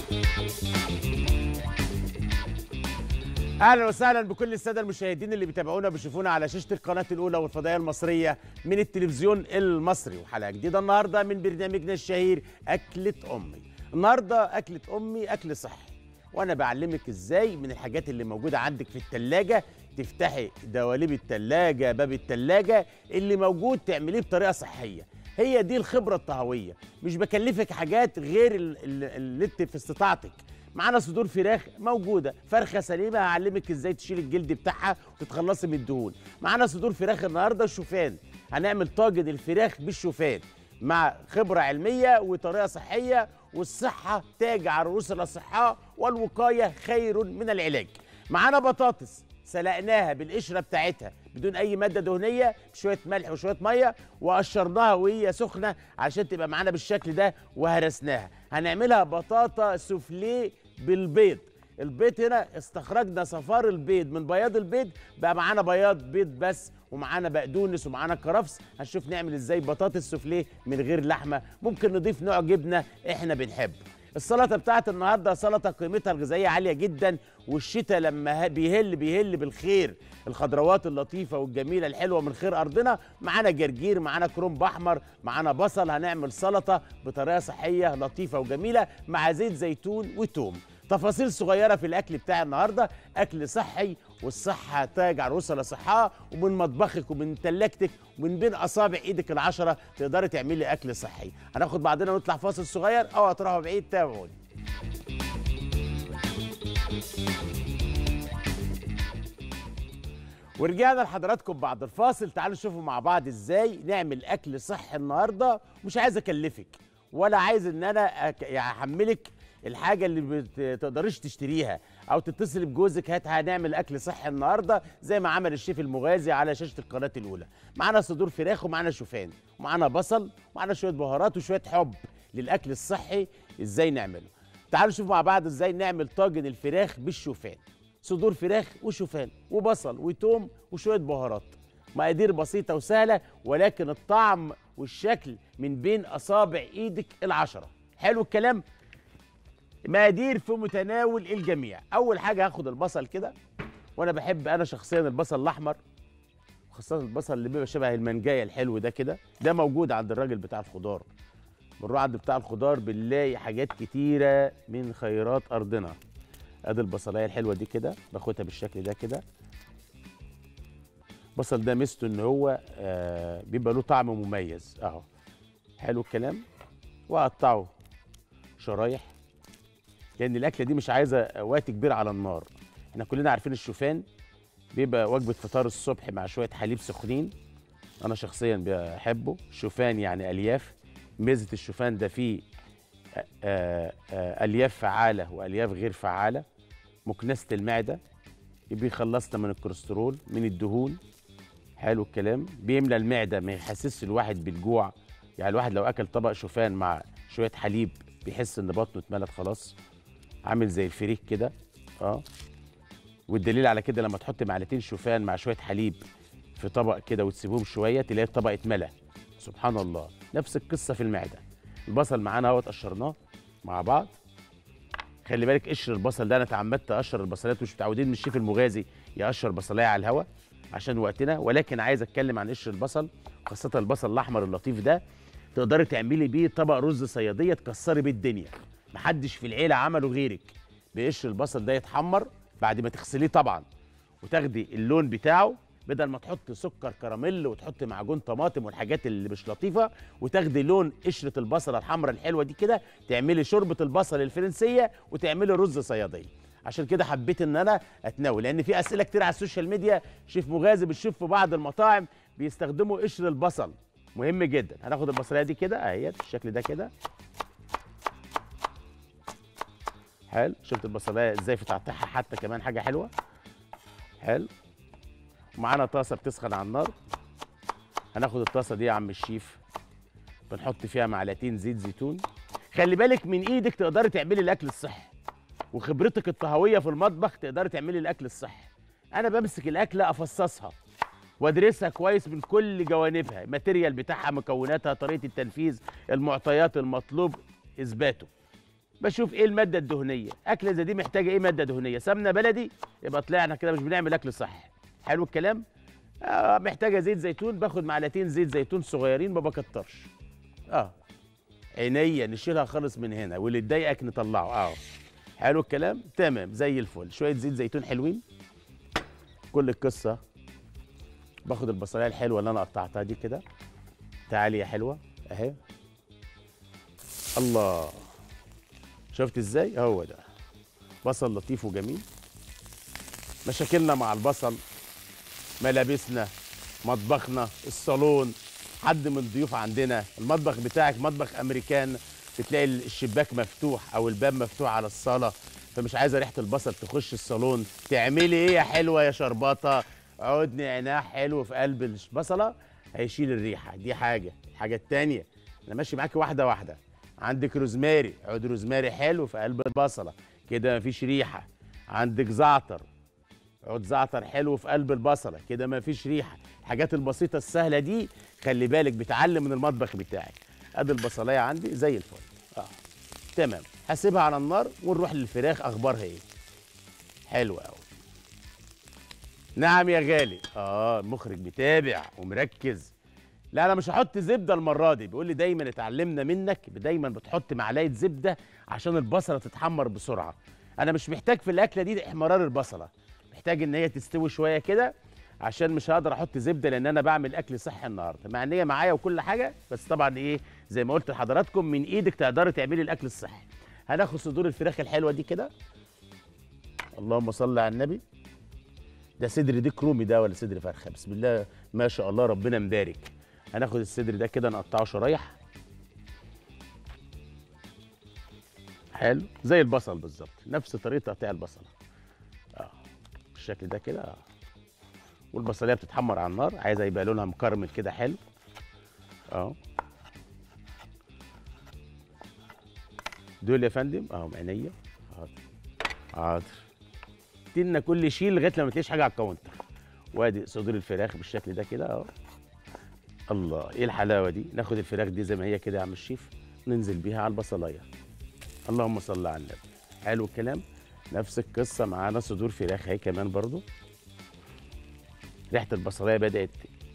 اهلا وسهلا بكل الساده المشاهدين اللي بيتابعونا بيشوفونا على شاشه القناه الاولى والفضائيه المصريه من التلفزيون المصري وحلقه جديده النهارده من برنامجنا الشهير اكله امي النهارده اكله امي اكل صحي وانا بعلمك ازاي من الحاجات اللي موجوده عندك في التلاجة تفتحي دواليب التلاجة باب التلاجة اللي موجود تعمليه بطريقه صحيه هي دي الخبره الطهويه مش بكلفك حاجات غير ال- ال- اللي انت في استطاعتك معانا صدور فراخ موجوده فرخه سليمه هعلمك ازاي تشيل الجلد بتاعها وتتخلصي من الدهون معانا صدور فراخ النهارده شوفان هنعمل طاجن الفراخ بالشوفان مع خبره علميه وطريقه صحيه والصحه تاج على رؤوس الاصحاء والوقايه خير من العلاج معانا بطاطس سلقناها بالقشره بتاعتها بدون اي ماده دهنيه بشويه ملح وشويه ميه وقشرناها وهي سخنه عشان تبقى معانا بالشكل ده وهرسناها هنعملها بطاطا سوفليه بالبيض البيض هنا استخرجنا صفار البيض من بياض البيض بقى معانا بياض بيض بس ومعانا بقدونس ومعانا كرفس هنشوف نعمل ازاي بطاطس سوفليه من غير لحمه ممكن نضيف نوع جبنه احنا بنحبه السلطه بتاعت النهارده سلطه قيمتها الغذائيه عاليه جدا والشتاء لما ه- بيهل بيهل بالخير الخضروات اللطيفه والجميله الحلوه من خير ارضنا معانا جرجير معانا كرنب احمر معانا بصل هنعمل سلطه بطريقه صحيه لطيفه وجميله مع زيت زيتون وتوم تفاصيل صغيره في الاكل بتاع النهارده اكل صحي والصحه تاج عروسه لصحها ومن مطبخك ومن تلاجتك ومن بين اصابع ايدك العشره تقدري تعملي اكل صحي هناخد بعضنا ونطلع فاصل صغير او هتروحوا بعيد تابعوني ورجعنا لحضراتكم بعد الفاصل تعالوا نشوفوا مع بعض ازاي نعمل اكل صحي النهارده مش عايز اكلفك ولا عايز ان انا أك... يعني احملك الحاجه اللي ما تقدريش تشتريها او تتصل بجوزك هات هنعمل اكل صحي النهارده زي ما عمل الشيف المغازي على شاشه القناه الاولى معانا صدور فراخ ومعانا شوفان ومعانا بصل ومعانا شويه بهارات وشويه حب للاكل الصحي ازاي نعمله تعالوا نشوف مع بعض ازاي نعمل طاجن الفراخ بالشوفان صدور فراخ وشوفان وبصل وتوم وشويه بهارات مقادير بسيطه وسهله ولكن الطعم والشكل من بين اصابع ايدك العشره حلو الكلام مقادير في متناول الجميع اول حاجه هاخد البصل كده وانا بحب انا شخصيا البصل الاحمر خاصه البصل اللي بيبقى شبه المنجايه الحلو ده كده ده موجود عند الراجل بتاع الخضار بنروح عند بتاع الخضار بنلاقي حاجات كتيره من خيرات ارضنا ادي البصلايه الحلوه دي كده باخدها بالشكل ده كده البصل ده ميزته ان هو آه بيبقى له طعم مميز اهو حلو الكلام واقطعه شرايح لان الاكله دي مش عايزه وقت كبير على النار احنا كلنا عارفين الشوفان بيبقى وجبه فطار الصبح مع شويه حليب سخنين انا شخصيا بحبه الشوفان يعني الياف ميزه الشوفان ده فيه آه، آه، آه، الياف فعاله والياف غير فعاله مكنسه المعده بيخلصنا من الكوليسترول من الدهون حلو الكلام بيملى المعده ما يحسسش الواحد بالجوع يعني الواحد لو اكل طبق شوفان مع شويه حليب بيحس ان بطنه اتملت خلاص عامل زي الفريك كده اه والدليل على كده لما تحط معلقتين شوفان مع شويه حليب في طبق كده وتسيبهم شويه تلاقي الطبق اتملى سبحان الله نفس القصه في المعده البصل معانا اهوت قشرناه مع بعض خلي بالك قشر البصل ده انا اتعمدت اقشر البصلات مش متعودين من الشيف المغازي يقشر بصلايه على الهواء عشان وقتنا ولكن عايز اتكلم عن قشر البصل خاصه البصل الاحمر اللطيف ده تقدري تعملي بيه طبق رز صياديه تكسري بيه الدنيا محدش في العيله عمله غيرك بقشر البصل ده يتحمر بعد ما تغسليه طبعا وتاخدي اللون بتاعه بدل ما تحط سكر كراميل وتحط معجون طماطم والحاجات اللي مش لطيفه وتاخدي لون قشره البصله الحمراء الحلوه دي كده تعملي شوربه البصل الفرنسيه وتعملي رز صياديه عشان كده حبيت ان انا اتناول لان في اسئله كتير على السوشيال ميديا شيف مغازي بتشوف في بعض المطاعم بيستخدموا قشر البصل مهم جدا هناخد البصلايه دي كده اهي بالشكل ده كده حلو شفت البصلايه ازاي في تقطيعها حتى كمان حاجه حلوه حلو ومعانا طاسه بتسخن على النار هناخد الطاسه دي يا عم الشيف بنحط فيها معلقتين زيت زيتون خلي بالك من ايدك تقدري تعملي الاكل الصحي وخبرتك الطهويه في المطبخ تقدري تعملي الاكل الصحي انا بمسك الاكله افصصها وادرسها كويس من كل جوانبها الماتيريال بتاعها مكوناتها طريقه التنفيذ المعطيات المطلوب اثباته بشوف ايه الماده الدهنيه اكله زي دي محتاجه ايه ماده دهنيه سمنه بلدي يبقى طلعنا كده مش بنعمل اكل صحي حلو الكلام آه محتاجه زيت زيتون باخد معلقتين زيت زيتون صغيرين ما بكترش اه عينيا نشيلها خالص من هنا واللي يضايقك نطلعه اه حلو الكلام تمام زي الفل شويه زيت زيتون حلوين كل القصه باخد البصلايه الحلوه اللي انا قطعتها دي كده تعالي يا حلوه اهي الله شفت ازاي هو ده بصل لطيف وجميل مشاكلنا مع البصل ملابسنا مطبخنا الصالون حد من الضيوف عندنا المطبخ بتاعك مطبخ امريكان بتلاقي الشباك مفتوح او الباب مفتوح على الصاله فمش عايزه ريحه البصل تخش الصالون تعملي ايه يا حلوه يا شرباطه عودني عيناه حلو في قلب البصله هيشيل الريحه دي حاجه الحاجه التانيه انا ماشي معاكي واحده واحده عندك روزماري عود روزماري حلو في قلب البصله كده مفيش ريحه عندك زعتر عود زعتر حلو في قلب البصله كده مفيش ريحه الحاجات البسيطه السهله دي خلي بالك بتعلم من المطبخ بتاعك ادي البصلايه عندي زي الفل اه تمام هسيبها على النار ونروح للفراخ اخبارها ايه حلوه قوي نعم يا غالي اه المخرج متابع ومركز لا انا مش هحط زبده المره دي بيقول لي دايما اتعلمنا منك دايما بتحط معلقه زبده عشان البصله تتحمر بسرعه انا مش محتاج في الاكله دي احمرار البصله محتاج ان هي تستوي شويه كده عشان مش هقدر احط زبده لان انا بعمل اكل صحي النهارده مع ان هي معايا وكل حاجه بس طبعا ايه زي ما قلت لحضراتكم من ايدك تقدري تعملي الاكل الصحي هناخد صدور الفراخ الحلوه دي كده اللهم صل على النبي ده صدر ديك رومي ده ولا صدر فرخه بسم الله ما شاء الله ربنا مبارك هناخد الصدر ده كده نقطعه شرايح حلو زي البصل بالظبط نفس طريقه تقطيع البصل اه بالشكل ده كده اه والبصليه بتتحمر على النار عايزه يبقى لونها مكرمل كده حلو اه دول يا فندم اهو عينيا حاضر حاضر تدينا كل شيء لغايه لما تلاقيش حاجه على الكاونتر وادي صدور الفراخ بالشكل ده كده اهو الله ايه الحلاوه دي ناخد الفراخ دي زي ما هي كده يا عم الشيف ننزل بيها على البصلايه اللهم صل على النبي حلو الكلام نفس القصه معانا صدور فراخ اهي كمان برضو ريحه البصلايه بدات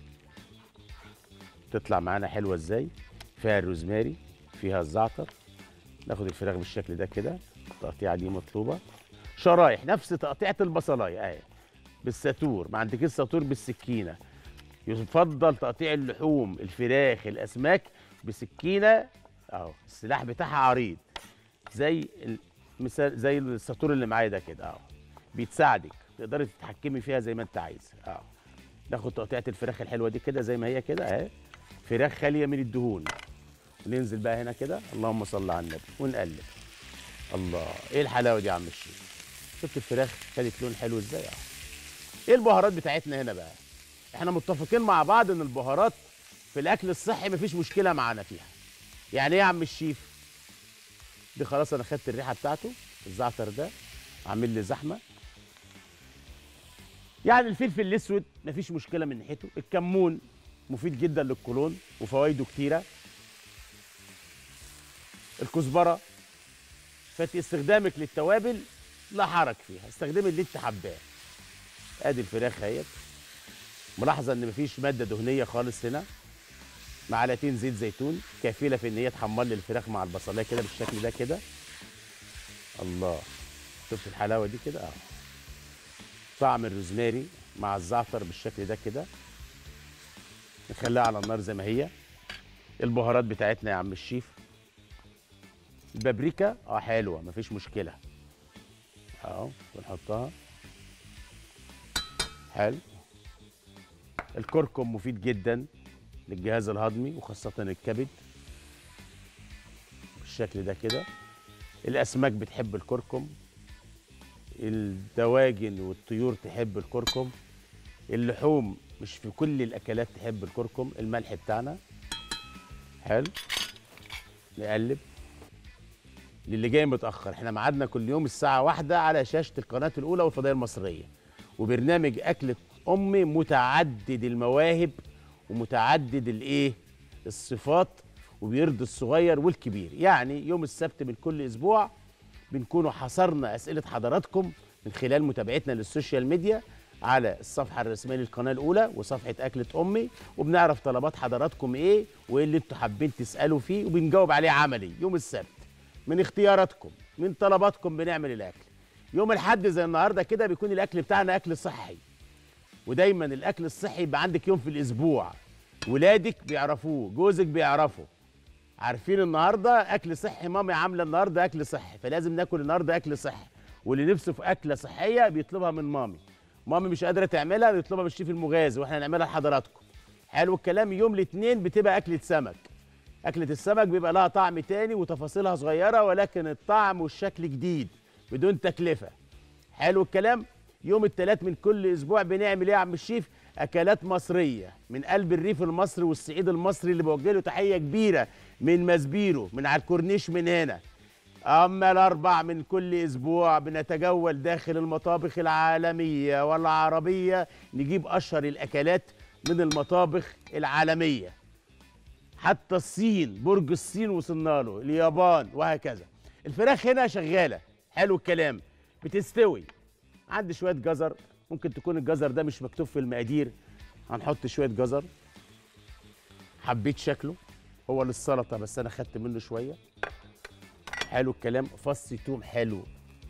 تطلع معانا حلوه ازاي فيها الروزماري فيها الزعتر ناخد الفراخ بالشكل ده كده التقطيعه دي مطلوبه شرايح نفس تقطيعه البصلايه اهي بالساتور ما عندكش ساتور بالسكينه يفضل تقطيع اللحوم الفراخ الاسماك بسكينه اهو السلاح بتاعها عريض زي المثال زي الساتور اللي معايا ده كده اهو بتساعدك تقدري تتحكمي فيها زي ما انت عايزه اهو ناخد تقطيعه الفراخ الحلوه دي كده زي ما هي كده اهي فراخ خاليه من الدهون وننزل بقى هنا كده اللهم صل على النبي ونقلب الله ايه الحلاوه دي يا عم الشيخ شفت الفراخ خدت لون حلو ازاي اهو ايه البهارات بتاعتنا هنا بقى احنا متفقين مع بعض ان البهارات في الاكل الصحي مفيش مشكله معانا فيها يعني ايه يا عم الشيف دي خلاص انا خدت الريحه بتاعته الزعتر ده عامل لي زحمه يعني الفلفل الاسود مفيش مشكله من ناحيته الكمون مفيد جدا للقولون وفوائده كتيره الكزبره فانت استخدامك للتوابل لا حرج فيها استخدمي اللي انت حباه ادي الفراخ اهيت ملاحظه ان مفيش ماده دهنيه خالص هنا معلقتين زيت زيتون كفيله في ان هي تحمر لي الفراخ مع البصلايه كده بالشكل ده كده الله شفت الحلاوه دي كده اه طعم الروزماري مع الزعتر بالشكل ده كده نخليها على النار زي ما هي البهارات بتاعتنا يا عم الشيف البابريكا اه حلوه مفيش مشكله اهو بنحطها حلو الكركم مفيد جدا للجهاز الهضمي وخاصة الكبد بالشكل ده كده الأسماك بتحب الكركم الدواجن والطيور تحب الكركم اللحوم مش في كل الأكلات تحب الكركم الملح بتاعنا حلو نقلب للي جاي متأخر احنا ميعادنا كل يوم الساعة واحدة على شاشة القناة الأولى والفضائية المصرية وبرنامج أكلة أمي متعدد المواهب ومتعدد الايه الصفات وبيرضي الصغير والكبير يعني يوم السبت من كل اسبوع بنكونوا حصرنا اسئله حضراتكم من خلال متابعتنا للسوشيال ميديا على الصفحه الرسميه للقناه الاولى وصفحه اكله امي وبنعرف طلبات حضراتكم ايه وايه اللي انتوا حابين تسالوا فيه وبنجاوب عليه عملي يوم السبت من اختياراتكم من طلباتكم بنعمل الاكل يوم الحد زي النهارده كده بيكون الاكل بتاعنا اكل صحي ودايما الاكل الصحي يبقى عندك يوم في الاسبوع ولادك بيعرفوه جوزك بيعرفه عارفين النهارده اكل صحي مامي عامله النهارده اكل صحي فلازم ناكل النهارده اكل صحي واللي نفسه في اكله صحيه بيطلبها من مامي مامي مش قادره تعملها بيطلبها من الشيف المغازي واحنا نعملها لحضراتكم حلو الكلام يوم الاثنين بتبقى اكله سمك اكله السمك بيبقى لها طعم تاني وتفاصيلها صغيره ولكن الطعم والشكل جديد بدون تكلفه حلو الكلام يوم الثلاث من كل اسبوع بنعمل ايه يا عم الشيف اكلات مصريه من قلب الريف المصري والصعيد المصري اللي بوجه له تحيه كبيره من مزبيرو من على الكورنيش من هنا اما الاربع من كل اسبوع بنتجول داخل المطابخ العالميه والعربيه نجيب اشهر الاكلات من المطابخ العالميه حتى الصين برج الصين وصلنا له اليابان وهكذا الفراخ هنا شغاله حلو الكلام بتستوي عندي شويه جزر ممكن تكون الجزر ده مش مكتوب في المقادير هنحط شويه جزر حبيت شكله هو للسلطه بس انا خدت منه شويه حلو الكلام فص توم حلو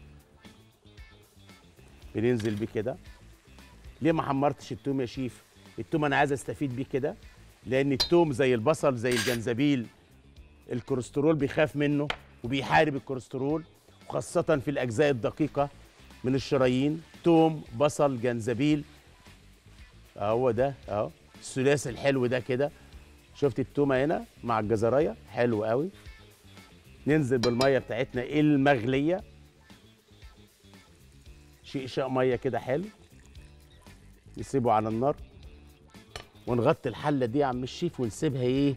بننزل بيه كده ليه ما حمرتش التوم يا شيف التوم انا عايز استفيد بيه كده لان التوم زي البصل زي الجنزبيل الكوليسترول بيخاف منه وبيحارب الكوليسترول وخاصة في الأجزاء الدقيقة من الشرايين توم بصل جنزبيل اهو ده اهو الثلاثي الحلو ده كده شفت التومة هنا مع الجزراية حلو قوي ننزل بالمية بتاعتنا المغلية شقشاق مية كده حلو نسيبه على النار ونغطي الحلة دي يا عم الشيف ونسيبها ايه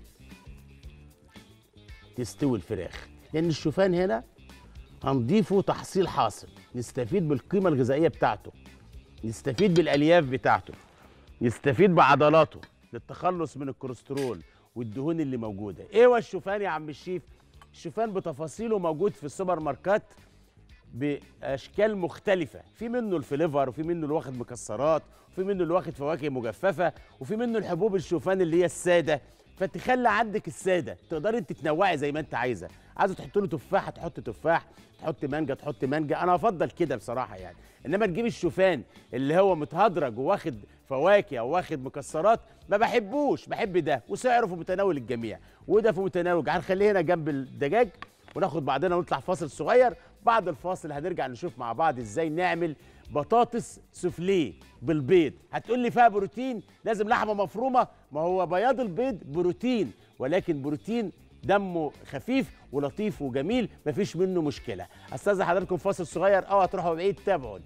تستوي الفراخ لأن الشوفان هنا هنضيفه تحصيل حاصل نستفيد بالقيمة الغذائية بتاعته نستفيد بالألياف بتاعته نستفيد بعضلاته للتخلص من الكوليسترول والدهون اللي موجودة ايه هو الشوفان يا عم الشيف الشوفان بتفاصيله موجود في السوبر ماركت باشكال مختلفه في منه الفليفر وفي منه اللي واخد مكسرات وفي منه اللي واخد فواكه مجففه وفي منه الحبوب الشوفان اللي هي الساده فتخلي عندك الساده تقدري انت تنوعي زي ما انت عايزه عايزه تحط له تفاح تحط تفاح تحط مانجا تحط مانجا انا افضل كده بصراحه يعني انما تجيب الشوفان اللي هو متهدرج وواخد فواكه او واخد مكسرات ما بحبوش بحب ده وسعره في متناول الجميع وده في متناول هنخليه هنا جنب الدجاج وناخد بعضنا ونطلع فاصل صغير بعد الفاصل هنرجع نشوف مع بعض ازاي نعمل بطاطس سوفليه بالبيض هتقول لي فيها بروتين لازم لحمه مفرومه ما هو بياض البيض بروتين ولكن بروتين دمه خفيف ولطيف وجميل مفيش منه مشكله استاذن حضراتكم فاصل صغير او هتروحوا بعيد تابعوني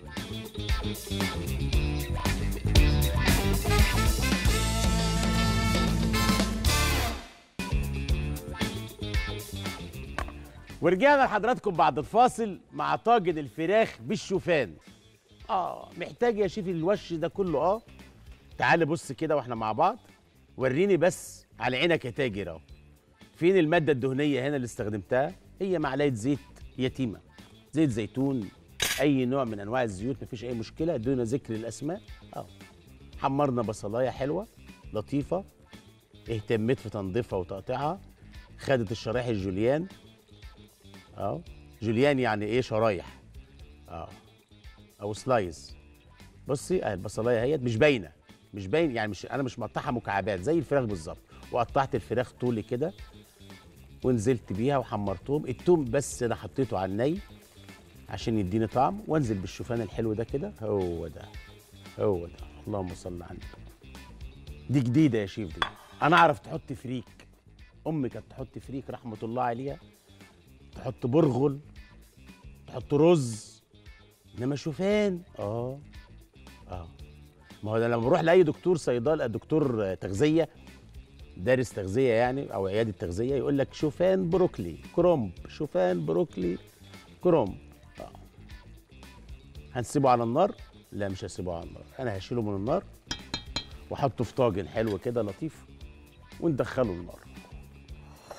ورجعنا لحضراتكم بعد الفاصل مع طاجن الفراخ بالشوفان اه محتاج يا شيف الوش ده كله اه تعال بص كده واحنا مع بعض وريني بس على عينك يا تاجر اهو فين الماده الدهنيه هنا اللي استخدمتها هي معلقه زيت يتيمه زيت زيتون اي نوع من انواع الزيوت مفيش اي مشكله دون ذكر الاسماء اه حمرنا بصلايه حلوه لطيفه اهتميت في تنظيفها وتقطيعها خدت الشرايح الجوليان اه جوليان يعني ايه شرايح اه او سلايز بصي اهي البصلايه اهيت مش باينه مش باين يعني مش انا مش مقطعها مكعبات زي الفراخ بالظبط وقطعت الفراخ طولي كده ونزلت بيها وحمرتهم التوم بس انا حطيته على الني عشان يديني طعم وانزل بالشوفان الحلو ده كده هو ده هو ده اللهم صل على النبي دي جديده يا شيف دي انا اعرف تحط فريك امي كانت تحط فريك رحمه الله عليها تحط برغل تحط رز انما شوفان اه اه ما هو ده لما بروح لاي دكتور صيدله دكتور تغذيه دارس تغذيه يعني او عياده تغذيه يقول لك شوفان بروكلي كرومب شوفان بروكلي كرومب آه. هنسيبه على النار لا مش هسيبه على النار انا هشيله من النار واحطه في طاجن حلو كده لطيف وندخله النار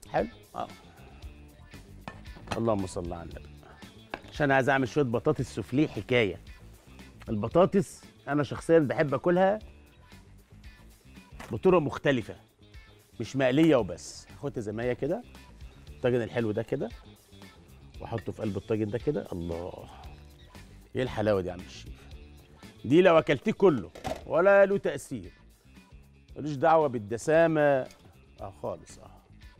حلو اه اللهم صل على النبي عشان عايز اعمل شويه بطاطس سوفليه حكايه البطاطس انا شخصيا بحب اكلها بطرق مختلفه مش مقليه وبس هاخدها زي ما هي كده الطاجن الحلو ده كده واحطه في قلب الطاجن ده كده الله ايه الحلاوه دي يا عم الشيف دي لو اكلتيه كله ولا له تاثير ملوش دعوه بالدسامه اه خالص اه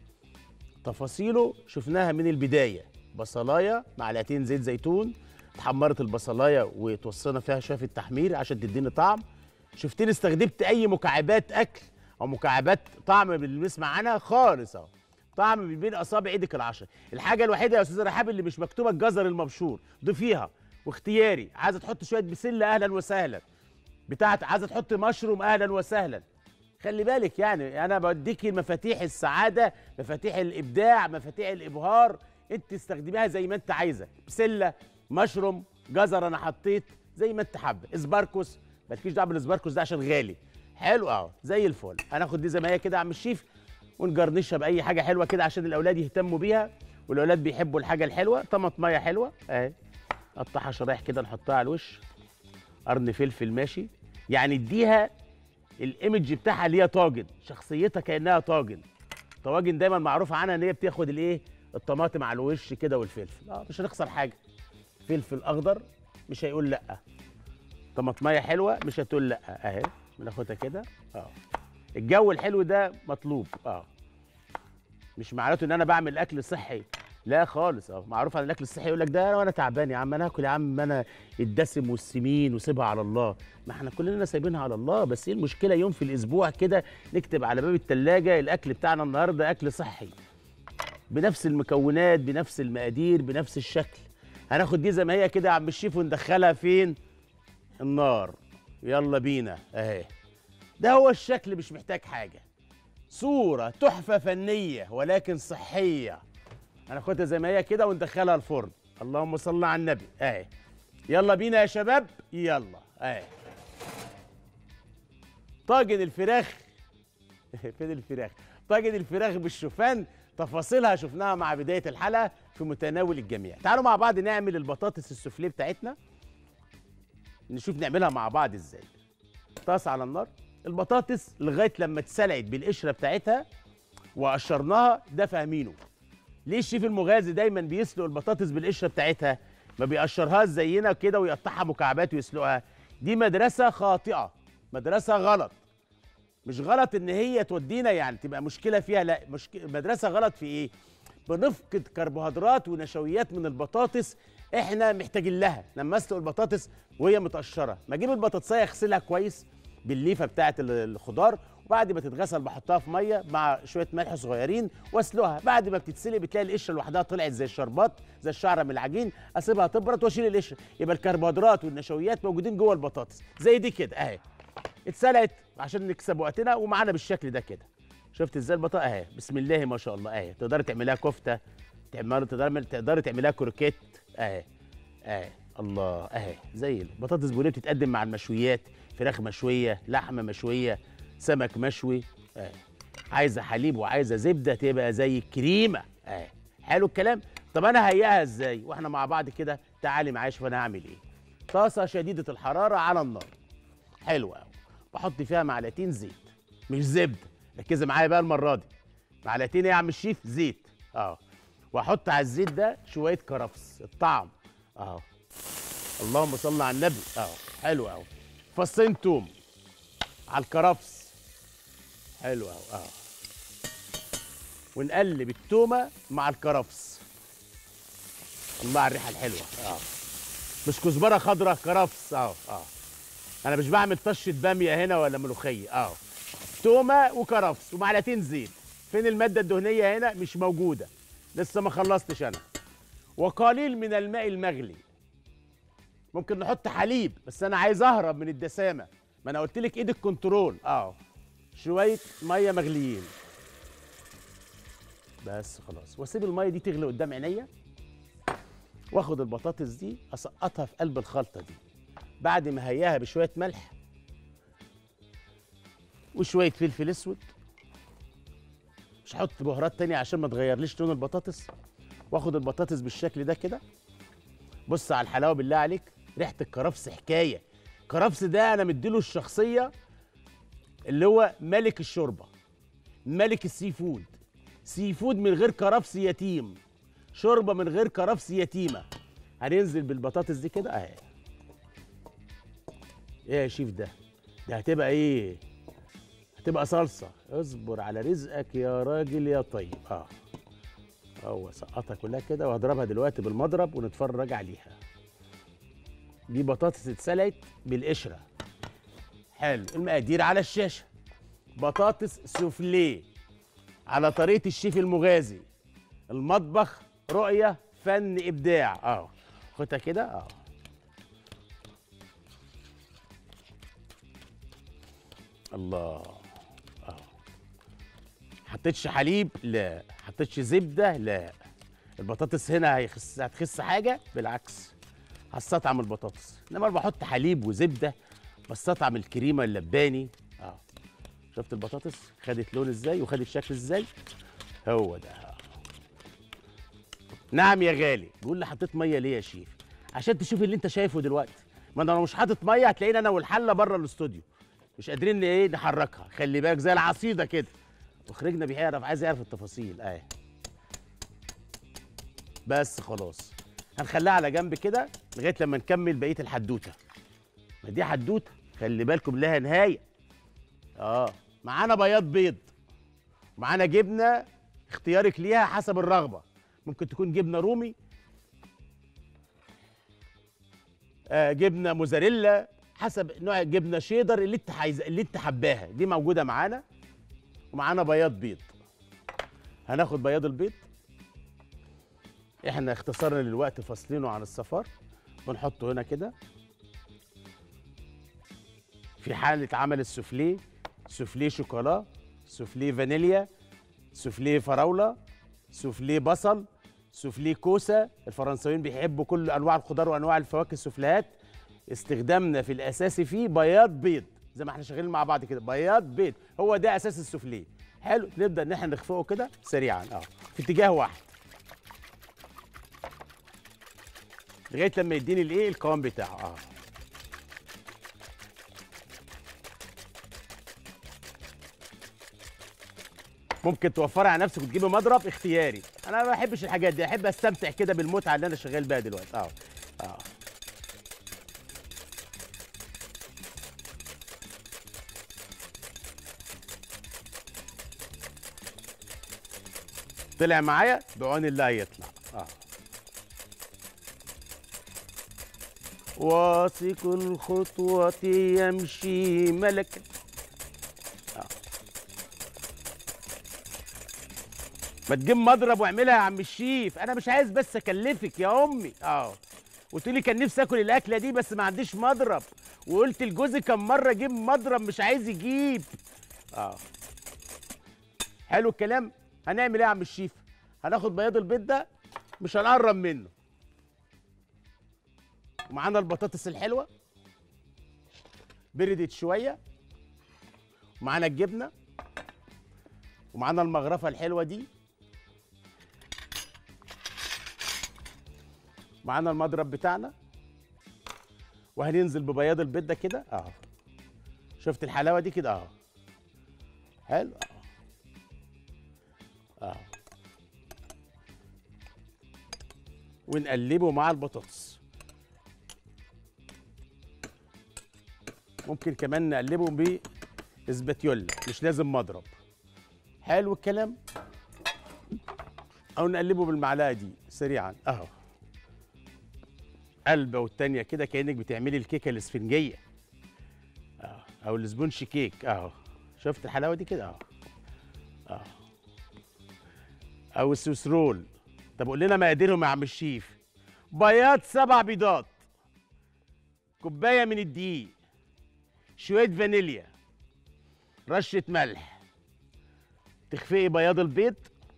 تفاصيله شفناها من البدايه بصلايه معلقتين زيت زيتون اتحمرت البصلايه وتوصلنا فيها شويه في التحمير عشان تديني طعم شفتني استخدمت اي مكعبات اكل او مكعبات طعم اللي بنسمع عنها خالص اهو طعم من بين اصابع ايدك العشر الحاجه الوحيده يا استاذه رحاب اللي مش مكتوبه الجزر المبشور ضيفيها واختياري عايزه تحط شويه بسله اهلا وسهلا بتاعت عايزه تحط مشروم اهلا وسهلا خلي بالك يعني انا بديكي مفاتيح السعاده مفاتيح الابداع مفاتيح الابهار انت استخدميها زي ما انت عايزه بسله مشروم جزر انا حطيت زي ما انت حابه اسباركوس مالكيش دعوه بالاسباركوس ده عشان غالي حلو اهو زي الفل هناخد دي زي ما هي كده يا عم الشيف ونجرنشها باي حاجه حلوه كده عشان الاولاد يهتموا بيها والاولاد بيحبوا الحاجه الحلوه طماطميه حلوه اهي قطعها شرايح كده نحطها على الوش قرن فلفل ماشي يعني اديها الايمج بتاعها اللي هي طاجن شخصيتها كانها طاجن طواجن دايما معروف عنها ان هي بتاخد الايه الطماطم على الوش كده والفلفل اه مش هنخسر حاجه فلفل اخضر مش هيقول لا طماطميه حلوه مش هتقول لا اهي بناخدها كده اه الجو الحلو ده مطلوب اه مش معناته ان انا بعمل اكل صحي لا خالص اه معروف عن الاكل الصحي يقول لك ده انا وانا تعبان يا عم انا اكل يا عم انا الدسم والسمين وسيبها على الله ما احنا كلنا سايبينها على الله بس ايه المشكله يوم في الاسبوع كده نكتب على باب التلاجة الاكل بتاعنا النهارده اكل صحي بنفس المكونات بنفس المقادير بنفس الشكل هناخد دي زي ما هي كده يا عم الشيف وندخلها فين النار يلا بينا اهي ده هو الشكل مش محتاج حاجه صوره تحفه فنيه ولكن صحيه هناخدها زي ما هي كده وندخلها الفرن اللهم صل على النبي اهي يلا بينا يا شباب يلا اهي طاجن الفراخ فين الفراخ طاجن الفراخ بالشوفان تفاصيلها شفناها مع بدايه الحلقه في متناول الجميع تعالوا مع بعض نعمل البطاطس السوفليه بتاعتنا نشوف نعملها مع بعض ازاي طاسه على النار البطاطس لغايه لما اتسلقت بالقشره بتاعتها وقشرناها ده فاهمينه ليه الشيف المغازي دايما بيسلق البطاطس بالقشره بتاعتها ما بيقشرهاش زينا كده ويقطعها مكعبات ويسلقها دي مدرسه خاطئه مدرسه غلط مش غلط ان هي تودينا يعني تبقى مشكله فيها لا مشك... مدرسه غلط في ايه بنفقد كربوهيدرات ونشويات من البطاطس احنا محتاجين لها لما اسلق البطاطس وهي متقشره ما اجيب البطاطسايه اغسلها كويس بالليفه بتاعه الخضار وبعد ما تتغسل بحطها في ميه مع شويه ملح صغيرين واسلقها بعد ما بتتسلق بتلاقي القشره لوحدها طلعت زي الشربات زي الشعره من العجين اسيبها تبرد واشيل القشره يبقى الكربوهيدرات والنشويات موجودين جوه البطاطس زي دي كده اهي اتسلقت عشان نكسب وقتنا ومعانا بالشكل ده كده شفت ازاي البطاطا اهي بسم الله ما شاء الله اهي تقدري تعمليها كفته تعملي تقدري تقدري تعمليها كروكيت اهي اهي الله اهي زي البطاطس بوريه بتتقدم مع المشويات فراخ مشويه لحمه مشويه سمك مشوي اهي عايزه حليب وعايزه زبده تبقى زي الكريمه اهي حلو الكلام طب انا هيئها ازاي واحنا مع بعض كده تعالي معايا شوف انا هعمل ايه طاسه شديده الحراره على النار حلوه قوي بحط فيها معلقتين زيت مش زبده ركزي معايا بقى المره دي معلقتين ايه يا عم الشيف زيت اه واحط على الزيت ده شويه كرفس الطعم اه اللهم صل على النبي اه حلو قوي فصين توم على الكرفس حلو قوي اه ونقلب التومه مع الكرفس الله على الريحه الحلوه اه مش كزبره خضراء كرفس اه اه انا مش بعمل طشه باميه هنا ولا ملوخيه اه تومه وكرفس ومعلقتين زيت فين الماده الدهنيه هنا مش موجوده لسه ما خلصتش انا وقليل من الماء المغلي ممكن نحط حليب بس انا عايز اهرب من الدسامه ما انا قلت لك ايد الكنترول اه شويه ميه مغليين بس خلاص واسيب الميه دي تغلي قدام عينيا واخد البطاطس دي اسقطها في قلب الخلطه دي بعد ما هياها بشويه ملح وشويه فلفل اسود مش هحط بهارات تانية عشان ما تغيرليش لون البطاطس واخد البطاطس بالشكل ده كده بص على الحلاوه بالله عليك ريحه الكرفس حكايه الكرفس ده انا مديله الشخصيه اللي هو ملك الشوربه ملك السي فود سي فود من غير كرفس يتيم شوربه من غير كرفس يتيمه هننزل بالبطاطس دي كده اهي ايه يا شيف ده ده هتبقى ايه هتبقى صلصه اصبر على رزقك يا راجل يا طيب اه هو سقطها كلها كده وهضربها دلوقتي بالمضرب ونتفرج عليها دي بطاطس اتسلقت بالقشره حلو المقادير على الشاشه بطاطس سوفليه على طريقه الشيف المغازي المطبخ رؤيه فن ابداع اه خدها كده اه الله اه حطيتش حليب لا حطيتش زبده لا البطاطس هنا هيخس هتخس حاجه بالعكس هستطعم البطاطس انما انا بحط حليب وزبده بستطعم الكريمه اللباني اه شفت البطاطس خدت لون ازاي وخدت شكل ازاي هو ده آه. نعم يا غالي بيقول لي حطيت ميه ليه يا شيف عشان تشوف اللي انت شايفه دلوقتي ما انا لو مش حاطط ميه هتلاقيني انا والحله بره الاستوديو مش قادرين ايه نحركها خلي بالك زي العصيده كده مخرجنا بيعرف عايز يعرف التفاصيل اهي بس خلاص هنخليها على جنب كده لغايه لما نكمل بقيه الحدوته ما دي حدوته خلي بالكم لها نهايه اه معانا بياض بيض معانا جبنه اختيارك ليها حسب الرغبه ممكن تكون جبنه رومي آه جبنه موزاريلا حسب نوع الجبنه شيدر اللي انت عايز اللي انت حباها دي موجوده معانا ومعانا بياض بيض هناخد بياض البيض احنا اختصرنا للوقت فاصلينه عن الصفار ونحطه هنا كده في حالة عمل السوفليه سوفليه شوكولا سوفليه فانيليا سوفليه فراولة سوفليه بصل سوفليه كوسة الفرنساويين بيحبوا كل أنواع الخضار وأنواع الفواكه السوفليهات استخدامنا في الأساسي فيه بياض بيض زي ما احنا شغالين مع بعض كده بياض بيض هو ده أساس السوفليه حلو نبدأ إن احنا نخفقه كده سريعا اه في اتجاه واحد لغايه لما يديني الايه القوام بتاعه اه ممكن توفري على نفسك وتجيبي مضرب اختياري انا ما بحبش الحاجات دي احب استمتع كده بالمتعه اللي انا شغال بيها دلوقتي اه اه طلع معايا بعون الله يطلع اه واثق الخطوة يمشي ملكا آه. ما تجيب مضرب واعملها يا عم الشيف انا مش عايز بس اكلفك يا امي اه قلت لي كان نفسي اكل الاكله دي بس ما عنديش مضرب وقلت لجوزي كم مره جيب مضرب مش عايز يجيب اه حلو الكلام هنعمل ايه يا عم الشيف هناخد بياض البيض ده مش هنقرب منه ومعانا البطاطس الحلوه بردت شويه ومعانا الجبنه ومعانا المغرفه الحلوه دي معانا المضرب بتاعنا وهننزل ببياض البيض ده كده اهو شفت الحلاوه دي كده اهو حلو اهو اهو ونقلبه مع البطاطس ممكن كمان نقلبه باسباتيولا مش لازم مضرب حلو الكلام او نقلبه بالمعلقه دي سريعا اهو قلبه والتانيه كده كانك بتعملي الكيكه الاسفنجيه اهو او السبونش كيك اهو شفت الحلاوه دي كده اهو اهو او السويس رول طب قول لنا مقاديرهم يا عم الشيف بياض سبع بيضات كوبايه من الدقيق شويه فانيليا رشه ملح تخفقي بياض البيض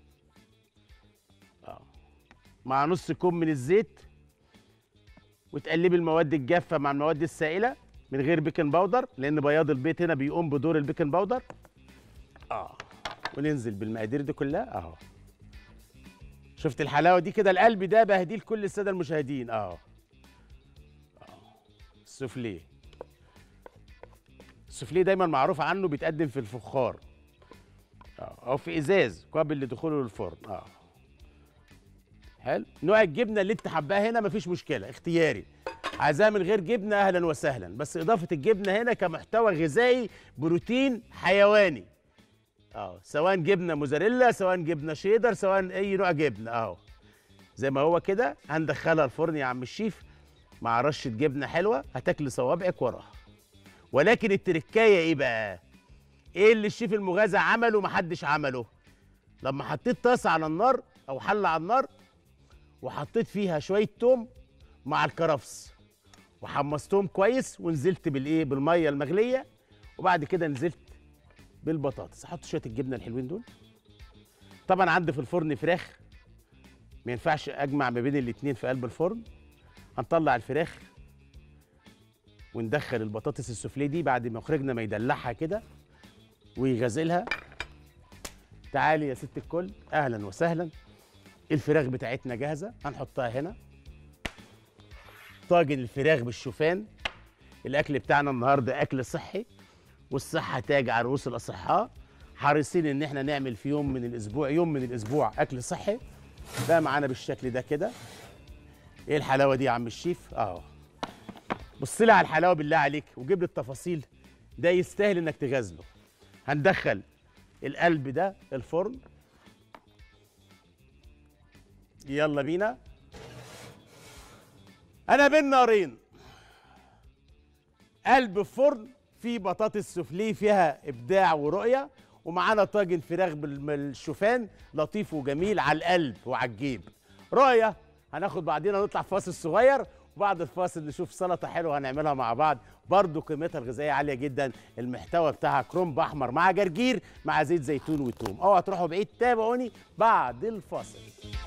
اه مع نص كوب من الزيت وتقلبي المواد الجافه مع المواد السائله من غير بيكنج باودر لان بياض البيض هنا بيقوم بدور البيكنج باودر اه وننزل بالمقادير دي كلها اهو شفت الحلاوه دي كده القلب ده بهديه لكل الساده المشاهدين اهو أهو. السوفليه السوفليه دايما معروف عنه بيتقدم في الفخار أهو. او في ازاز قابل لدخوله للفرن اه حلو نوع الجبنه اللي انت حباها هنا مفيش مشكله اختياري عايزاها من غير جبنه اهلا وسهلا بس اضافه الجبنه هنا كمحتوى غذائي بروتين حيواني اه سواء جبنه موزاريلا سواء جبنه شيدر سواء اي نوع جبنه اهو زي ما هو كده هندخلها الفرن يا عم الشيف مع رشه جبنه حلوه هتاكل صوابعك وراها ولكن التركايه ايه بقى ايه اللي الشيف المغازى عمله محدش عمله لما حطيت طاسه على النار او حله على النار وحطيت فيها شويه توم مع الكرفس وحمصتهم كويس ونزلت بالايه بالميه المغليه وبعد كده نزلت بالبطاطس احط شويه الجبنه الحلوين دول طبعا عندي في الفرن فراخ ما ينفعش اجمع ما بين الاتنين في قلب الفرن هنطلع الفراخ وندخل البطاطس السوفليه دي بعد ما مخرجنا ما يدلعها كده ويغزلها تعالي يا ست الكل اهلا وسهلا الفراخ بتاعتنا جاهزه هنحطها هنا طاجن الفراخ بالشوفان الاكل بتاعنا النهارده اكل صحي والصحه تاج على رؤوس الاصحاء حريصين ان احنا نعمل في يوم من الاسبوع يوم من الاسبوع اكل صحي ده معانا بالشكل ده كده ايه الحلاوه دي يا عم الشيف اه بص لي على الحلاوه بالله عليك وجيب لي التفاصيل ده يستاهل انك تغازله هندخل القلب ده الفرن يلا بينا انا بين نارين قلب فرن فيه بطاطس سوفليه فيها ابداع ورؤيه ومعانا طاجن فراخ بالشوفان لطيف وجميل على القلب وعلى الجيب رؤيه هناخد بعدين نطلع فاصل صغير وبعد الفاصل نشوف سلطه حلوه هنعملها مع بعض برضو قيمتها الغذائيه عاليه جدا المحتوى بتاعها كرنب احمر مع جرجير مع زيت زيتون وتوم اوعى تروحوا بعيد تابعوني بعد الفاصل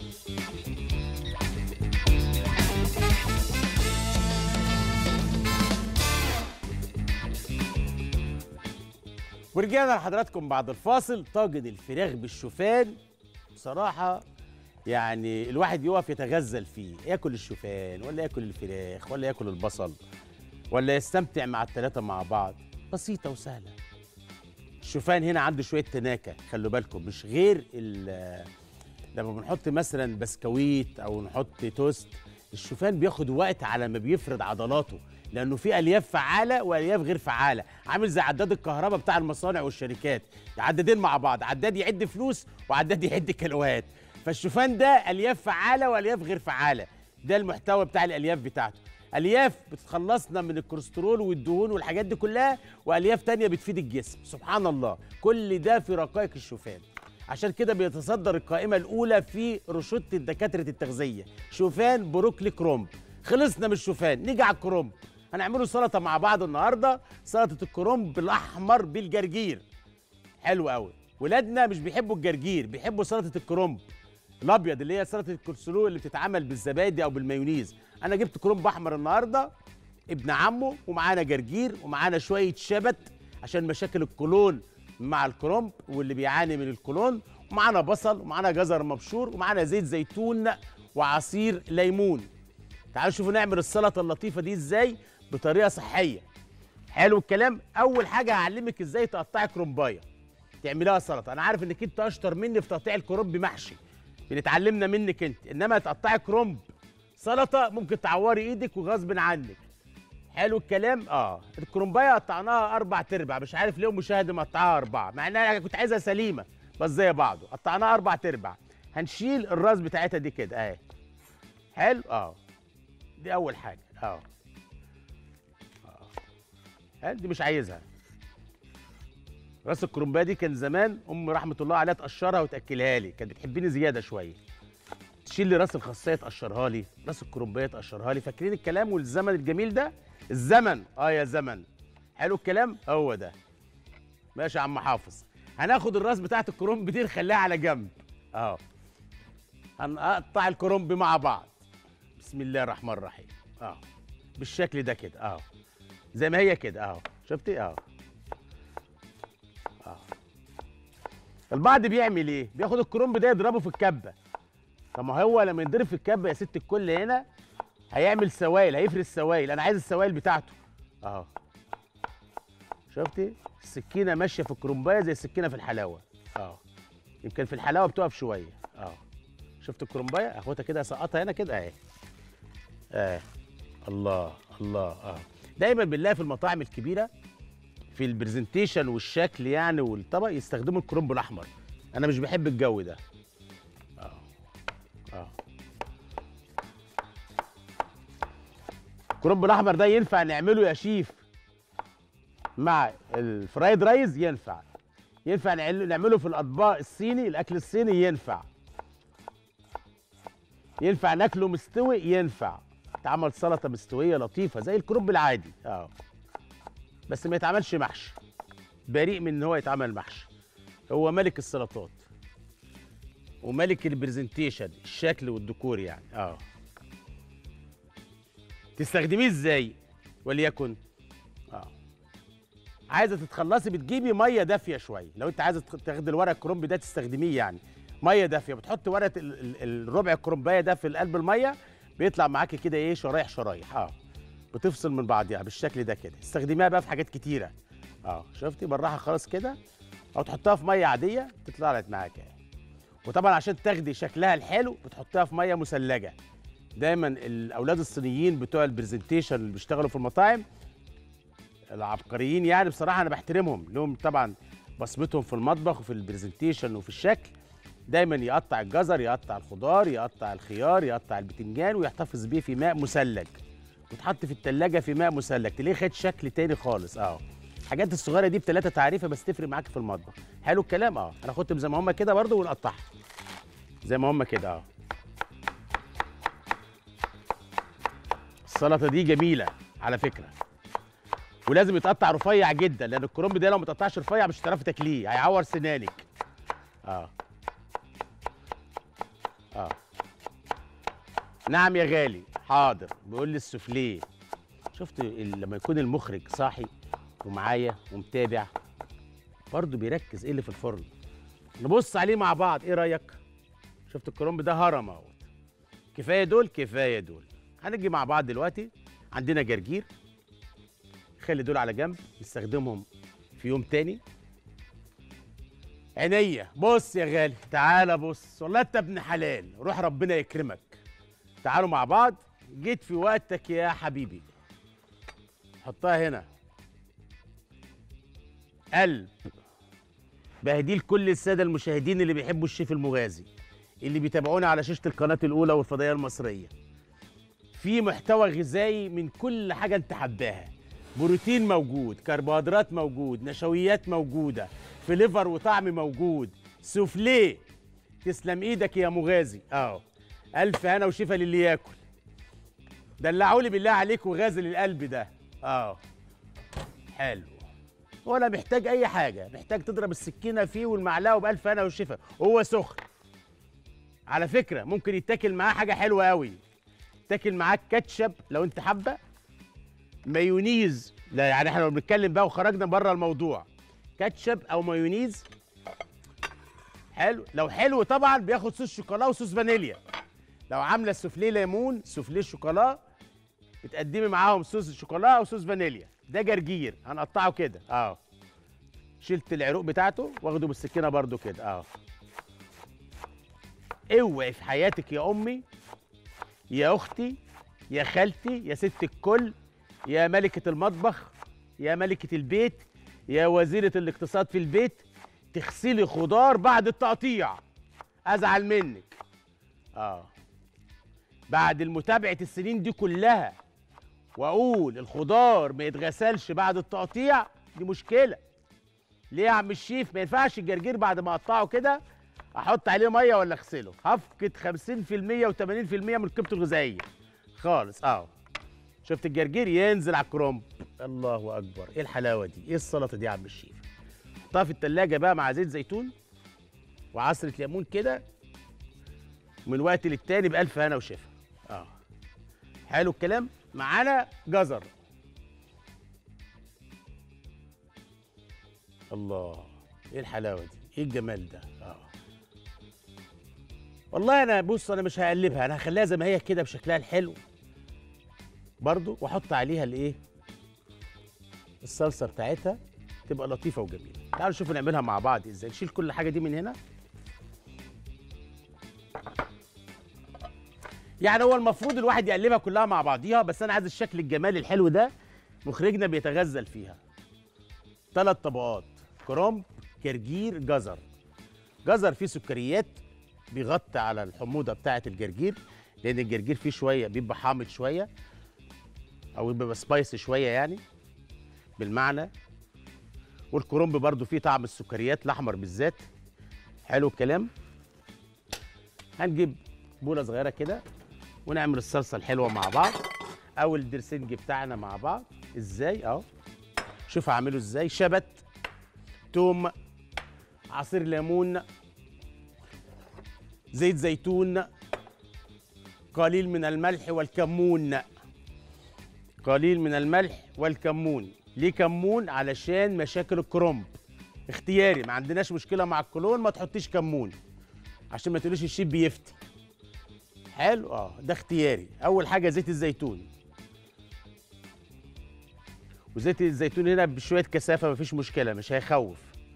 ورجعنا لحضراتكم بعد الفاصل طاجن الفراخ بالشوفان بصراحة يعني الواحد يقف يتغزل فيه ياكل الشوفان ولا ياكل الفراخ ولا ياكل البصل ولا يستمتع مع الثلاثة مع بعض بسيطة وسهلة الشوفان هنا عنده شوية تناكة خلوا بالكم مش غير ال- لما بنحط مثلا بسكويت او نحط توست الشوفان بياخد وقت على ما بيفرد عضلاته لانه في الياف فعاله والياف غير فعاله عامل زي عداد الكهرباء بتاع المصانع والشركات عدادين مع بعض عداد يعد فلوس وعداد يعد كيلوات فالشوفان ده الياف فعاله والياف غير فعاله ده المحتوى بتاع الالياف بتاعته الياف بتخلصنا من الكوليسترول والدهون والحاجات دي كلها والياف تانية بتفيد الجسم سبحان الله كل ده في رقائق الشوفان عشان كده بيتصدر القائمة الأولى في رشدة دكاترة التغذية شوفان بروكلي كرومب خلصنا من الشوفان نيجي على الكرومب هنعمله سلطة مع بعض النهاردة سلطة الكرومب الأحمر بالجرجير حلو قوي ولادنا مش بيحبوا الجرجير بيحبوا سلطة الكرومب الأبيض اللي هي سلطة الكولسلو اللي بتتعمل بالزبادي أو بالمايونيز أنا جبت كرومب أحمر النهاردة ابن عمه ومعانا جرجير ومعانا شوية شبت عشان مشاكل الكولون مع الكرومب واللي بيعاني من الكولون ومعانا بصل ومعانا جزر مبشور ومعانا زيت زيتون وعصير ليمون تعالوا شوفوا نعمل السلطه اللطيفه دي ازاي بطريقه صحيه حلو الكلام اول حاجه هعلمك ازاي تقطعي كرومبايه تعمليها سلطه انا عارف انك انت اشطر مني في تقطيع الكرومب محشي بنتعلمنا منك انت انما تقطعي كرومب سلطه ممكن تعوري ايدك وغصب عنك حلو الكلام اه الكرومبايه قطعناها اربع تربع مش عارف ليه مشاهد مقطعها اربعه مع انها كنت عايزها سليمه بس زي بعضه قطعناها اربع تربع هنشيل الراس بتاعتها دي كده اهي حلو اه دي اول حاجه اه اه حلو دي مش عايزها راس الكرومبايه دي كان زمان ام رحمه الله عليها تقشرها وتاكلها لي كانت بتحبني زياده شويه تشيل لي راس الخاصيه تقشرها لي راس الكرومبايه تقشرها لي فاكرين الكلام والزمن الجميل ده الزمن اه يا زمن حلو الكلام هو ده ماشي يا عم حافظ هناخد الراس بتاعت الكرنب دي نخليها على جنب اهو هنقطع الكرنب مع بعض بسم الله الرحمن الرحيم اهو بالشكل ده كده اهو زي ما هي كده اهو شفتي اهو اهو البعض بيعمل ايه بياخد الكرنب ده يضربه في الكبه طب ما هو لما ينضرب في الكبه يا ست الكل هنا هيعمل سوائل هيفرز سوائل انا عايز السوائل بتاعته اهو شفتي السكينه ماشيه في الكرنبايه زي السكينه في الحلاوه اه يمكن في الحلاوه بتقف شويه اه شفت الكرنبايه اخدها كده اسقطها هنا كده اهي اه الله الله اه دايما بنلاقي في المطاعم الكبيره في البرزنتيشن والشكل يعني والطبق يستخدموا الكرنب الاحمر انا مش بحب الجو ده اه اه الكرنب الاحمر ده ينفع نعمله يا شيف مع الفرايد رايز ينفع ينفع نعل- نعمله في الاطباق الصيني الاكل الصيني ينفع ينفع ناكله مستوي ينفع تعمل سلطه مستويه لطيفه زي الكرنب العادي اه بس ما يتعملش محشي بريء من ان هو يتعمل محشي هو ملك السلطات وملك البرزنتيشن الشكل والديكور يعني اه تستخدميه ازاي وليكن اه عايزه تتخلصي بتجيبي ميه دافيه شويه لو انت عايزه تخ- تاخدي الورق الكرنب ده تستخدميه يعني ميه دافيه بتحط ورقه ال- ال- الربع الكرنبايه ده في قلب الميه بيطلع معاكي كده ايه شرايح شرايح اه بتفصل من بعضها بالشكل ده كده استخدميها بقى في حاجات كتيره اه شفتي بالراحه خالص كده او تحطها في ميه عاديه تطلع لك معاك اهي وطبعا عشان تاخدي شكلها الحلو بتحطها في ميه مثلجه دايما الاولاد الصينيين بتوع البرزنتيشن اللي بيشتغلوا في المطاعم العبقريين يعني بصراحه انا بحترمهم لهم طبعا بصمتهم في المطبخ وفي البرزنتيشن وفي الشكل دايما يقطع الجزر يقطع الخضار يقطع الخيار يقطع البتنجان ويحتفظ بيه في ماء مثلج وتحط في التلاجة في ماء مثلج تلاقيه خد شكل تاني خالص اه الحاجات الصغيره دي بتلاتة تعريفه بس تفرق معاك في المطبخ حلو الكلام اه انا خدتهم زي ما هم كده برضو ونقطعها زي ما هم كده اه السلطه دي جميله على فكره ولازم يتقطع رفيع جدا لان الكرنب ده لو ما تقطعش رفيع مش هتعرفي تاكليه هيعور سنانك اه اه نعم يا غالي حاضر بيقول لي السوفليه شفت ال- لما يكون المخرج صاحي ومعايا ومتابع برضه بيركز ايه اللي في الفرن نبص عليه مع بعض ايه رايك شفت الكرنب ده هرم اهوت كفايه دول كفايه دول هنيجي مع بعض دلوقتي عندنا جرجير خلي دول على جنب نستخدمهم في يوم تاني عينيا بص يا غالي تعالى بص والله انت ابن حلال روح ربنا يكرمك تعالوا مع بعض جيت في وقتك يا حبيبي حطها هنا قلب بهديه لكل الساده المشاهدين اللي بيحبوا الشيف المغازي اللي بيتابعونا على شاشه القناه الاولى والفضائيه المصريه في محتوى غذائي من كل حاجه انت حباها بروتين موجود كربوهيدرات موجود نشويات موجوده فليفر وطعم موجود سوفليه تسلم ايدك يا مغازي اه الف هنا وشفا للي ياكل دلعوا لي بالله عليك وغازل القلب ده اه حلو ولا محتاج اي حاجه محتاج تضرب السكينه فيه والمعلقه وبالف هنا وشفا وهو سخن على فكره ممكن يتاكل معاه حاجه حلوه قوي تاكل معاك كاتشب لو انت حابه مايونيز لا يعني احنا لو بنتكلم بقى وخرجنا بره الموضوع كاتشب او مايونيز حلو لو حلو طبعا بياخد صوص شوكولا وصوص فانيليا لو عامله سوفليه ليمون سوفليه شوكولا بتقدمي معاهم صوص شوكولا او صوص فانيليا ده جرجير هنقطعه كده اه شلت العروق بتاعته واخده بالسكينه برده كده اه اوعي في حياتك يا امي يا اختي يا خالتي يا ست الكل يا ملكة المطبخ يا ملكة البيت يا وزيرة الاقتصاد في البيت تغسلي خضار بعد التقطيع ازعل منك اه بعد المتابعة السنين دي كلها واقول الخضار ما يتغسلش بعد التقطيع دي مشكلة ليه يا عم الشيف ما ينفعش الجرجير بعد ما اقطعه كده احط عليه ميه ولا اغسله هفقد 50% و80% من قيمته الغذائيه خالص اه شفت الجرجير ينزل على الكرومب الله اكبر ايه الحلاوه دي ايه السلطه دي يا عم الشيف حطها في التلاجة بقى مع زيت زيتون وعصرة ليمون كده من وقت للتاني بألف هنا وشفا اه حلو الكلام معانا جزر الله ايه الحلاوه دي ايه الجمال ده اه والله انا بص انا مش هقلبها انا هخليها زي ما هي كده بشكلها الحلو برضو واحط عليها الايه الصلصه بتاعتها تبقى لطيفه وجميله تعالوا نشوف نعملها مع بعض ازاي نشيل كل حاجه دي من هنا يعني هو المفروض الواحد يقلبها كلها مع بعضيها بس انا عايز الشكل الجمالي الحلو ده مخرجنا بيتغزل فيها ثلاث طبقات كرنب جرجير جزر جزر فيه سكريات بيغطي على الحموضه بتاعه الجرجير لان الجرجير فيه شويه بيبقى حامض شويه او بيبقى سبايسي شويه يعني بالمعنى والكرنب برضو فيه طعم السكريات الاحمر بالذات حلو الكلام هنجيب بوله صغيره كده ونعمل الصلصه الحلوه مع بعض او الدرسنج بتاعنا مع بعض ازاي اهو شوف هعمله ازاي شبت توم عصير ليمون زيت زيتون قليل من الملح والكمون قليل من الملح والكمون ليه كمون علشان مشاكل الكرنب اختياري ما عندناش مشكله مع الكلون ما تحطيش كمون عشان ما تقوليش الشيف بيفتي حلو اه ده اختياري اول حاجه زيت الزيتون وزيت الزيتون هنا بشويه كثافه مفيش مشكله مش هيخوف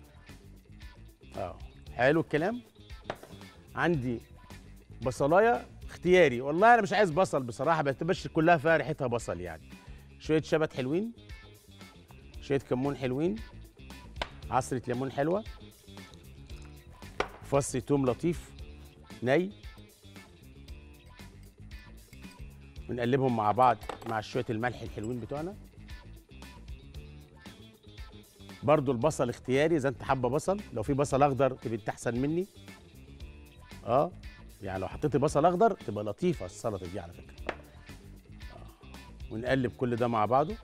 اه حلو الكلام عندي بصلايه اختياري والله انا مش عايز بصل بصراحه ما تبقاش كلها فيها ريحتها بصل يعني شويه شبت حلوين شويه كمون حلوين عصره ليمون حلوه فص توم لطيف ني ونقلبهم مع بعض مع شويه الملح الحلوين بتوعنا برضو البصل اختياري اذا انت حابه بصل لو في بصل اخضر تبقى انت احسن مني اه يعني لو حطيتي بصل اخضر تبقى لطيفه السلطه دي على فكره آه. ونقلب كل ده مع بعضه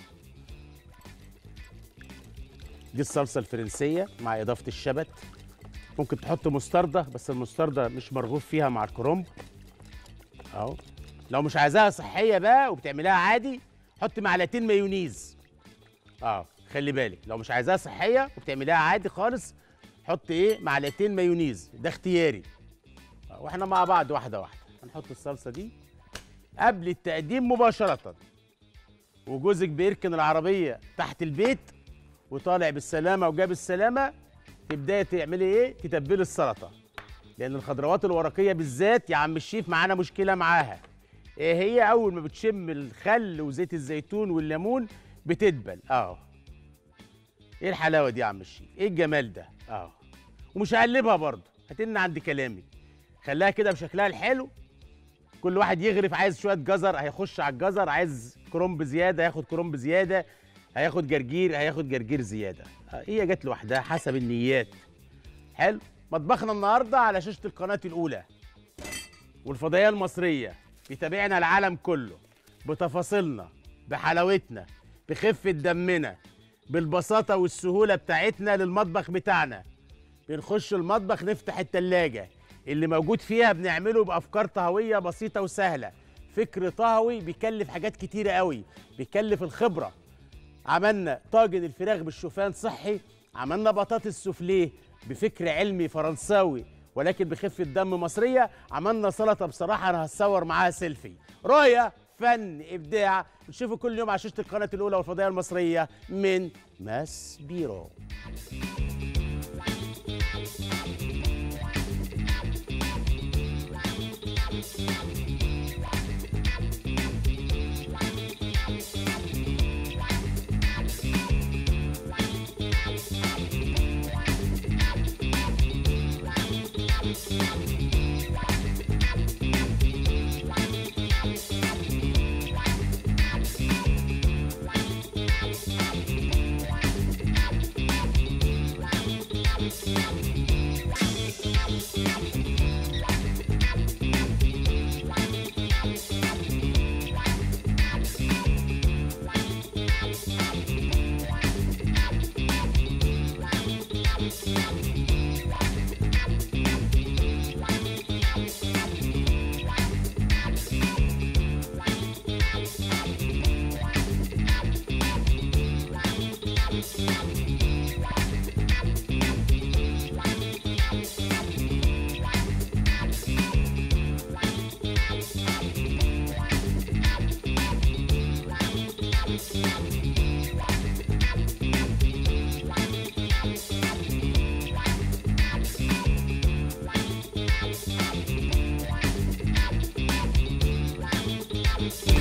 دي الصلصه الفرنسيه مع اضافه الشبت ممكن تحط مستردة بس المستردة مش مرغوب فيها مع الكرنب اهو لو مش عايزاها صحيه بقى وبتعملها عادي حط معلقتين مايونيز اه خلي بالك لو مش عايزاها صحيه وبتعملها عادي خالص حط ايه معلقتين مايونيز ده اختياري آه، واحنا مع بعض واحده واحده هنحط الصلصه دي قبل التقديم مباشره وجوزك بيركن العربيه تحت البيت وطالع بالسلامه وجاب السلامه تبداي تعملي ايه تتبلي السلطه لان الخضروات الورقيه بالذات يا عم الشيف معانا مشكله معاها ايه هي اول ما بتشم الخل وزيت الزيتون والليمون بتدبل اه ايه الحلاوه دي يا عم الشيف ايه الجمال ده اه ومش هقلبها برضه هتن عند كلامي خليها كده بشكلها الحلو كل واحد يغرف عايز شويه جزر هيخش على الجزر عايز كرنب زياده هياخد كرنب زياده هياخد جرجير هياخد جرجير زياده آه، هي جت لوحدها حسب النيات حلو مطبخنا النهارده على شاشه القناه الاولى والفضائيه المصريه بيتابعنا العالم كله بتفاصيلنا بحلاوتنا بخفه دمنا بالبساطه والسهوله بتاعتنا للمطبخ بتاعنا بنخش المطبخ نفتح التلاجة اللي موجود فيها بنعمله بأفكار طهوية بسيطة وسهلة فكر طهوي بيكلف حاجات كتيرة قوي بيكلف الخبرة عملنا طاجن الفراخ بالشوفان صحي عملنا بطاطس سوفليه بفكر علمي فرنساوي ولكن بخفة دم مصرية عملنا سلطة بصراحة أنا هتصور معاها سيلفي رؤية فن إبداع نشوفه كل يوم على شاشة القناة الأولى والفضائية المصرية من ماس بيرو السلامه